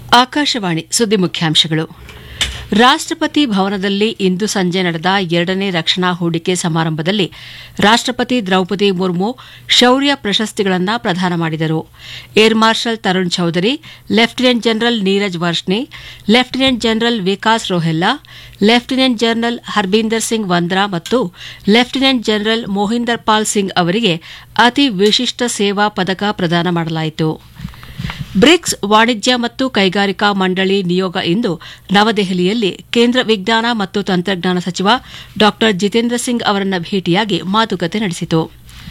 ಆಕಾಶವಾಣಿ ಸುದ್ದಿ ಮುಖ್ಯಾಂಶಗಳು ರಾಷ್ಟ್ರಪತಿ ಭವನದಲ್ಲಿ ಇಂದು ಸಂಜೆ ನಡೆದ ಎರಡನೇ ರಕ್ಷಣಾ ಹೂಡಿಕೆ ಸಮಾರಂಭದಲ್ಲಿ ರಾಷ್ಟ್ರಪತಿ ದ್ರೌಪದಿ ಮುರ್ಮು ಶೌರ್ಯ ಪ್ರಶಸ್ತಿಗಳನ್ನು ಪ್ರದಾನ ಮಾಡಿದರು air marshal Tarun Chaudhary lieutenant general Neeraj Varshney lieutenant general Vikas Rohella lieutenant general Harbinder Singh Vandra ಮತ್ತು ಲೆಫ್ಟಿನೆಂಟ್ ಜನರಲ್ ಮೋಹಿಂದರ್ ಪಾಲ್ ಸಿಂಗ್ ಅವರಿಗೆ ಅತಿ ವಿಶಿಷ್ಟ ಸೇವಾ ಪದಕ ಪ್ರದಾನ ಮಾಡಲಾಯಿತು ಬ್ರಿಕ್ಸ್ ವಾಣಿಜ್ಯ ಮತ್ತು ಕೈಗಾರಿಕಾ ಮಂಡಳಿ ನಿಯೋಗ ಇಂದು ನವದೆಹಲಿಯಲ್ಲಿ ಕೇಂದ್ರ ವಿಜ್ಞಾನ ಮತ್ತು ತಂತ್ರಜ್ಞಾನ ಸಚಿವ ಡಾ ಜಿತೇಂದ್ರ ಸಿಂಗ್ ಅವರನ್ನು ಭೇಟಿಯಾಗಿ ಮಾತುಕತೆ ನಡೆಸಿತು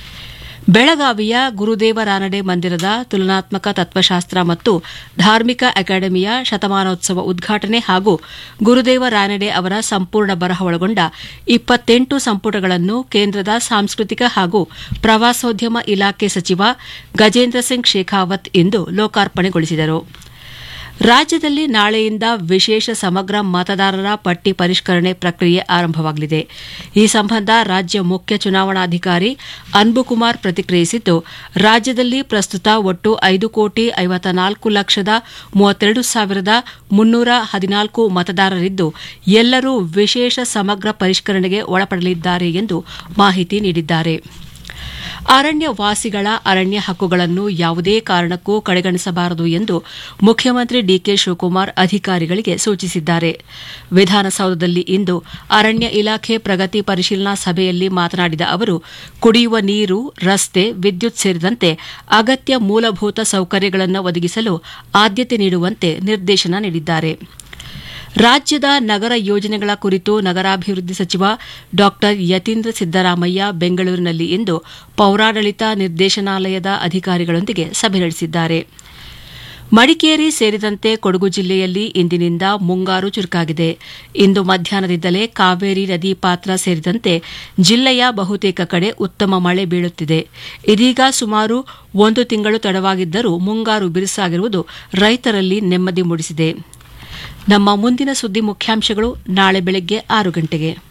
ಬೆಳಗಾವಿಯ ಗುರುದೇವ ರಾನಡೆ ಮಂದಿರದ ತುಲನಾತ್ಮಕ ತತ್ವಶಾಸ್ತ್ರ ಮತ್ತು ಧಾರ್ಮಿಕ ಅಕಾಡೆಮಿಯ ಶತಮಾನೋತ್ಸವ ಉದ್ಘಾಟನೆ ಹಾಗೂ ಗುರುದೇವ ರಾನಡೆ ಅವರ ಸಂಪೂರ್ಣ ಬರಹ ಒಳಗೊಂಡ ಇಪ್ಪತ್ತೆಂಟು ಸಂಪುಟಗಳನ್ನು ಕೇಂದ್ರದ ಸಾಂಸ್ಕೃತಿಕ ಹಾಗೂ ಪ್ರವಾಸೋದ್ಯಮ ಇಲಾಖೆ ಸಚಿವ ಗಜೇಂದ್ರ ಸಿಂಗ್ ಶೇಖಾವತ್ ಇಂದು ಲೋಕಾರ್ಪಣೆಗೊಳಿಸಿದರು ರಾಜ್ಯದಲ್ಲಿ ನಾಳೆಯಿಂದ ವಿಶೇಷ ಸಮಗ್ರ ಮತದಾರರ ಪಟ್ಟಿ ಪರಿಷ್ಕರಣೆ ಪ್ರಕ್ರಿಯೆ ಆರಂಭವಾಗಲಿದೆ ಈ ಸಂಬಂಧ ರಾಜ್ಯ ಮುಖ್ಯ ಚುನಾವಣಾಧಿಕಾರಿ ಅನ್ಬುಕುಮಾರ್ ಪ್ರತಿಕ್ರಿಯಿಸಿದ್ದು ರಾಜ್ಯದಲ್ಲಿ ಪ್ರಸ್ತುತ ಒಟ್ಟು ಐದು ಕೋಟಿ ಐವತ್ತ ನಾಲ್ಕು ಲಕ್ಷದ ಮೂವತ್ತೆರಡು ಸಾವಿರದ ಮುನ್ನೂರ ಹದಿನಾಲ್ಕು ಮತದಾರರಿದ್ದು ಎಲ್ಲರೂ ವಿಶೇಷ ಸಮಗ್ರ ಪರಿಷ್ಕರಣೆಗೆ ಒಳಪಡಲಿದ್ದಾರೆ ಎಂದು ಮಾಹಿತಿ ನೀಡಿದ್ದಾರೆ ಅರಣ್ಯ ವಾಸಿಗಳ ಅರಣ್ಯ ಹಕ್ಕುಗಳನ್ನು ಯಾವುದೇ ಕಾರಣಕ್ಕೂ ಕಡೆಗಣಿಸಬಾರದು ಎಂದು ಮುಖ್ಯಮಂತ್ರಿ ಡಿಕೆ ಶಿವಕುಮಾರ್ ಅಧಿಕಾರಿಗಳಿಗೆ ಸೂಚಿಸಿದ್ದಾರೆ ವಿಧಾನಸೌಧದಲ್ಲಿ ಇಂದು ಅರಣ್ಯ ಇಲಾಖೆ ಪ್ರಗತಿ ಪರಿಶೀಲನಾ ಸಭೆಯಲ್ಲಿ ಮಾತನಾಡಿದ ಅವರು ಕುಡಿಯುವ ನೀರು ರಸ್ತೆ ವಿದ್ಯುತ್ ಸೇರಿದಂತೆ ಅಗತ್ಯ ಮೂಲಭೂತ ಸೌಕರ್ಯಗಳನ್ನು ಒದಗಿಸಲು ಆದ್ಯತೆ ನೀಡುವಂತೆ ನಿರ್ದೇಶನ ನೀಡಿದ್ದಾರೆ ರಾಜ್ಯದ ನಗರ ಯೋಜನೆಗಳ ಕುರಿತು ನಗರಾಭಿವೃದ್ಧಿ ಸಚಿವ ಡಾ ಯತೀಂದ್ರ ಸಿದ್ದರಾಮಯ್ಯ ಬೆಂಗಳೂರಿನಲ್ಲಿ ಇಂದು ಪೌರಾಡಳಿತ ನಿರ್ದೇಶನಾಲಯದ ಅಧಿಕಾರಿಗಳೊಂದಿಗೆ ಸಭೆ ನಡೆಸಿದ್ದಾರೆ ಮಡಿಕೇರಿ ಸೇರಿದಂತೆ ಕೊಡಗು ಜಿಲ್ಲೆಯಲ್ಲಿ ಇಂದಿನಿಂದ ಮುಂಗಾರು ಚುರುಕಾಗಿದೆ ಇಂದು ಮಧ್ಯಾಹ್ನದಿಂದಲೇ ಕಾವೇರಿ ನದಿ ಪಾತ್ರ ಸೇರಿದಂತೆ ಜಿಲ್ಲೆಯ ಬಹುತೇಕ ಕಡೆ ಉತ್ತಮ ಮಳೆ ಬೀಳುತ್ತಿದೆ ಇದೀಗ ಸುಮಾರು ಒಂದು ತಿಂಗಳು ತಡವಾಗಿದ್ದರೂ ಮುಂಗಾರು ಬಿರುಸಾಗಿರುವುದು ರೈತರಲ್ಲಿ ನೆಮ್ಮದಿ ಮೂಡಿಸಿದೆ ನಮ್ಮ ಮುಂದಿನ ಸುದ್ದಿ ಮುಖ್ಯಾಂಶಗಳು ನಾಳೆ ಬೆಳಗ್ಗೆ ಆರು ಗಂಟೆಗೆ